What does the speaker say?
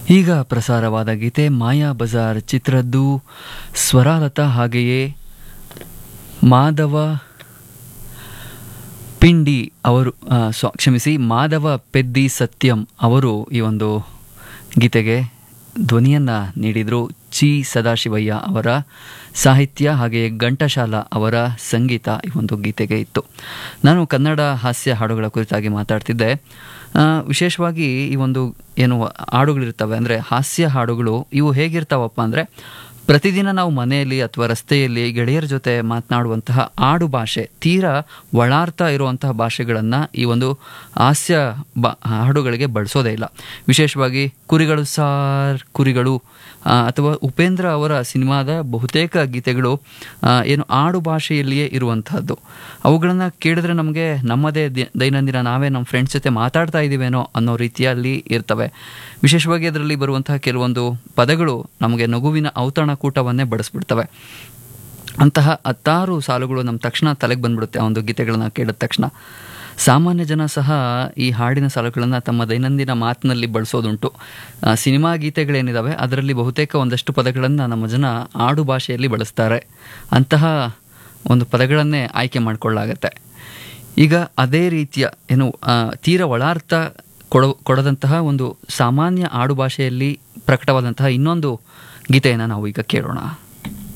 ಈಗ ಪ್ರಸಾರವಾದ ಗೀತೆ ಮಾಯಾ ಬಜಾರ್ ಚಿತ್ರದ್ದು ಸ್ವರಾಲತಾ ಹಾಗೆಯೇ ಮಾಧವ ಪಿಂಡಿ ಅವರು ಆ, ಸ್ವ- ಕ್ಷಮಿಸಿ ಮಾಧವ ಪೆದ್ದಿ ಸತ್ಯಂ ಅವರು ಈ ಒಂದು ಗೀತೆಗೆ ಧ್ವನಿಯನ್ನು ನೀಡಿದರು ಚಿ ಸದಾಶಿವಯ್ಯ ಅವರ ಸಾಹಿತ್ಯ ಹಾಗೆಯೇ ಘಂಟಶಾಲ ಅವರ ಸಂಗೀತ ಈ ಒಂದು ಗೀತೆಗೆ ಇತ್ತು ನಾನು ಕನ್ನಡ ಹಾಸ್ಯ ಹಾಡುಗಳ ಕುರಿತಾಗಿ ಮಾತಾಡ್ತಿದ್ದೆ ಆ, ವಿಶೇಷವಾಗಿ ಈ ಒಂದು ಏನು ಹಾಡುಗಳಿರ್ತವೆ ಅಂದರೆ ಹಾಸ್ಯ ಹಾಡುಗಳು ಇವು ಹೇಗಿರ್ತಾವಪ್ಪ ಅಂದರೆ ಪ್ರತಿದಿನ ನಾವು ಮನೆಯಲ್ಲಿ ಅಥವಾ ರಸ್ತೆಯಲ್ಲಿ ಗೆಳೆಯರ ಜೊತೆ ಮಾತನಾಡುವಂತಹ ಆಡು ಭಾಷೆ ತೀರಾ ಒಳಾರ್ಥ ಇರುವಂತಹ ಭಾಷೆಗಳನ್ನು ಈ ಒಂದು ಹಾಸ್ಯ ಬಾ ಹಾಡುಗಳಿಗೆ ಬಳಸೋದೇ ಇಲ್ಲ ವಿಶೇಷವಾಗಿ ಕುರಿಗಳು ಸಾರ್ ಕುರಿಗಳು ಆ, ಅಥವಾ ಉಪೇಂದ್ರ ಅವರ ಸಿನಿಮಾದ ಬಹುತೇಕ ಗೀತೆಗಳು ಆ, ಏನು ಆಡು ಭಾಷೆಯಲ್ಲಿಯೇ ಇರುವಂತಹದ್ದು ಅವುಗಳನ್ನು ಕೇಳಿದ್ರೆ ನಮಗೆ ನಮ್ಮದೇ ದಿ- ದೈನಂದಿನ ನಾವೇ ನಮ್ಮ ಫ್ರೆಂಡ್ಸ್ ಜೊತೆ ಮಾತಾಡ್ತಾ ಇದ್ದೀವೇನೋ ಅನ್ನೋ ರೀತಿಯಲ್ಲಿ ಇರ್ತವೆ ವಿಶೇಷವಾಗಿ ಅದರಲ್ಲಿ ಬರುವಂತಹ ಕೆಲವೊಂದು ಪದಗಳು ನಮಗೆ ನಗುವಿನ ಔತಣಕೂಟವನ್ನೇ ಬಡಿಸ್ಬಿಡ್ತವೆ ಅಂತಹ ಹತ್ತಾರು ಸಾಲುಗಳು ನಮ್ಮ ತಕ್ಷಣ ತಲೆಗೆ ಬಂದ್ಬಿಡುತ್ತೆ ಆ ಒಂದು ಗೀತೆಗಳನ್ನ ಕೇಳಿದ ತಕ್ಷಣ ಸಾಮಾನ್ಯ ಜನ ಸಹ ಈ ಹಾಡಿನ ಸಾಲುಗಳನ್ನು ತಮ್ಮ ದೈನಂದಿನ ಮಾತಿನಲ್ಲಿ ಬಳಸೋದುಂಟು ಆ, ಸಿನಿಮಾ ಗೀತೆಗಳೇನಿದ್ದಾವೆ ಅದರಲ್ಲಿ ಬಹುತೇಕ ಒಂದಷ್ಟು ಪದಗಳನ್ನು ನಮ್ಮ ಜನ ಆಡು ಭಾಷೆಯಲ್ಲಿ ಬಳಸ್ತಾರೆ ಅಂತಹ ಒಂದು ಪದಗಳನ್ನೇ ಆಯ್ಕೆ ಮಾಡಿಕೊಳ್ಳಾಗತ್ತೆ ಈಗ ಅದೇ ರೀತಿಯ ಏನು ಆ, ತೀರ ಒಳಾರ್ಥ ಕೊಡೋ ಕೊಡದಂತಹ ಒಂದು ಸಾಮಾನ್ಯ ಆಡು ಭಾಷೆಯಲ್ಲಿ ಪ್ರಕಟವಾದಂತಹ ಇನ್ನೊಂದು ಗೀತೆಯನ್ನು ನಾವು ಈಗ ಕೇಳೋಣ